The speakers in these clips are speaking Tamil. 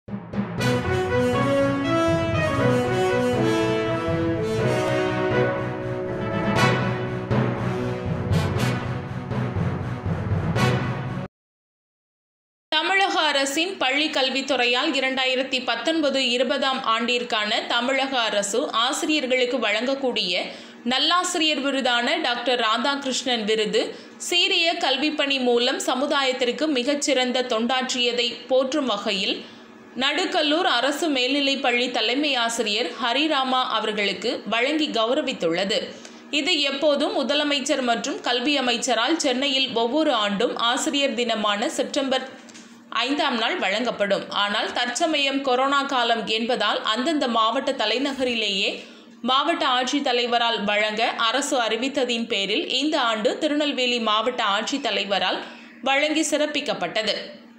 தமிழக அரசின் பள்ளி கல்வித்துறையால் இரண்டாயிரத்தி பத்தொன்பது இருபதாம் ஆண்டிற்கான தமிழக அரசு ஆசிரியர்களுக்கு வழங்கக்கூடிய நல்லாசிரியர் விருதான டாக்டர் ராதாகிருஷ்ணன் விருது சீரிய கல்விப்பணி மூலம் சமுதாயத்திற்கு மிகச்சிறந்த தொண்டாற்றியதை போற்றும் வகையில் நடுக்கல்லூர் அரசு மேல்நிலைப் பள்ளி தலைமை ஆசிரியர் ஹரிராமா அவர்களுக்கு வழங்கி கௌரவித்துள்ளது இது எப்போதும் முதலமைச்சர் மற்றும் கல்வி அமைச்சரால் சென்னையில் ஒவ்வொரு ஆண்டும் ஆசிரியர் தினமான செப்டம்பர் ஐந்தாம் நாள் வழங்கப்படும் ஆனால் தற்சமயம் கொரோனா காலம் என்பதால் அந்தந்த மாவட்ட தலைநகரிலேயே மாவட்ட ஆட்சித்தலைவரால் வழங்க அரசு அறிவித்ததின் பேரில் இந்த ஆண்டு திருநெல்வேலி மாவட்ட ஆட்சித்தலைவரால் வழங்கி சிறப்பிக்கப்பட்டது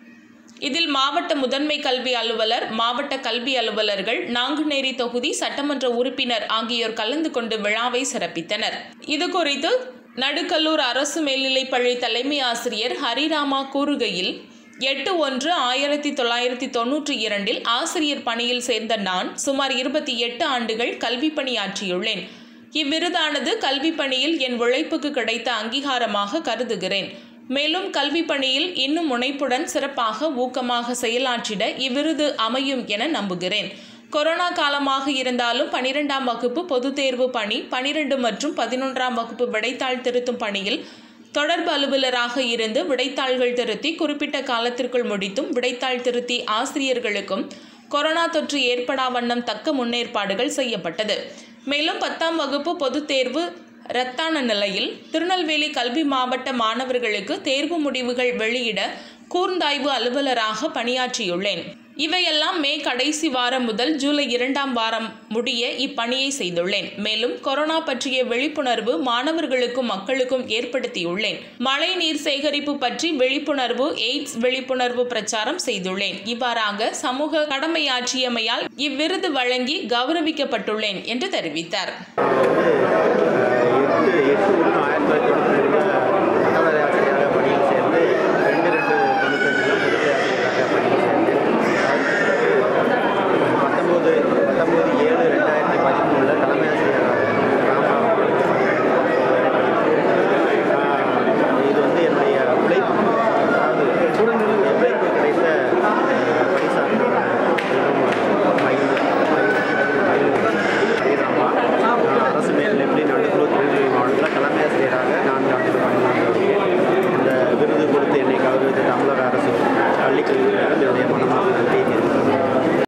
இதில் மாவட்ட முதன்மை கல்வி அலுவலர் மாவட்ட கல்வி அலுவலர்கள் நாங்குநேரி தொகுதி சட்டமன்ற உறுப்பினர் ஆகியோர் கலந்து கொண்டு விழாவை சிறப்பித்தனர் இது குறித்து நடுக்கல்லூர் அரசு மேல்நிலைப் பள்ளி தலைமை ஆசிரியர் ஹரிராமா கூறுகையில் எட்டு ஒன்று ஆயிரத்தி தொள்ளாயிரத்தி தொன்னூற்றி இரண்டில் ஆசிரியர் பணியில் சேர்ந்த நான் சுமார் இருபத்தி எட்டு ஆண்டுகள் கல்வி பணியாற்றியுள்ளேன் இவ்விருதானது கல்வி பணியில் என் உழைப்புக்கு கிடைத்த அங்கீகாரமாக கருதுகிறேன் மேலும் கல்வி பணியில் இன்னும் முனைப்புடன் சிறப்பாக ஊக்கமாக செயலாற்றிட இவ்விருது அமையும் என நம்புகிறேன் கொரோனா காலமாக இருந்தாலும் பனிரெண்டாம் வகுப்பு பொதுத் தேர்வு பணி பனிரெண்டு மற்றும் பதினொன்றாம் வகுப்பு விடைத்தாள் திருத்தும் பணியில் தொடர்பு அலுவலராக இருந்து விடைத்தாள்கள் திருத்தி குறிப்பிட்ட காலத்திற்குள் முடித்தும் விடைத்தாள் திருத்தி ஆசிரியர்களுக்கும் கொரோனா தொற்று ஏற்படா வண்ணம் தக்க முன்னேற்பாடுகள் செய்யப்பட்டது மேலும் பத்தாம் வகுப்பு பொதுத் தேர்வு ரத்தான நிலையில் திருநெல்வேலி கல்வி மாவட்ட மாணவர்களுக்கு தேர்வு முடிவுகள் வெளியிட கூர்ந்தாய்வு அலுவலராக பணியாற்றியுள்ளேன் இவையெல்லாம் மே கடைசி வாரம் முதல் ஜூலை இரண்டாம் வாரம் முடிய இப்பணியை செய்துள்ளேன் மேலும் கொரோனா பற்றிய விழிப்புணர்வு மாணவர்களுக்கும் மக்களுக்கும் ஏற்படுத்தியுள்ளேன் மழை நீர் சேகரிப்பு பற்றி விழிப்புணர்வு எய்ட்ஸ் விழிப்புணர்வு பிரச்சாரம் செய்துள்ளேன் இவ்வாறாக சமூக கடமையாற்றியமையால் இவ்விருது வழங்கி கௌரவிக்கப்பட்டுள்ளேன் என்று தெரிவித்தார் எட்டு எட்டு ஒன்று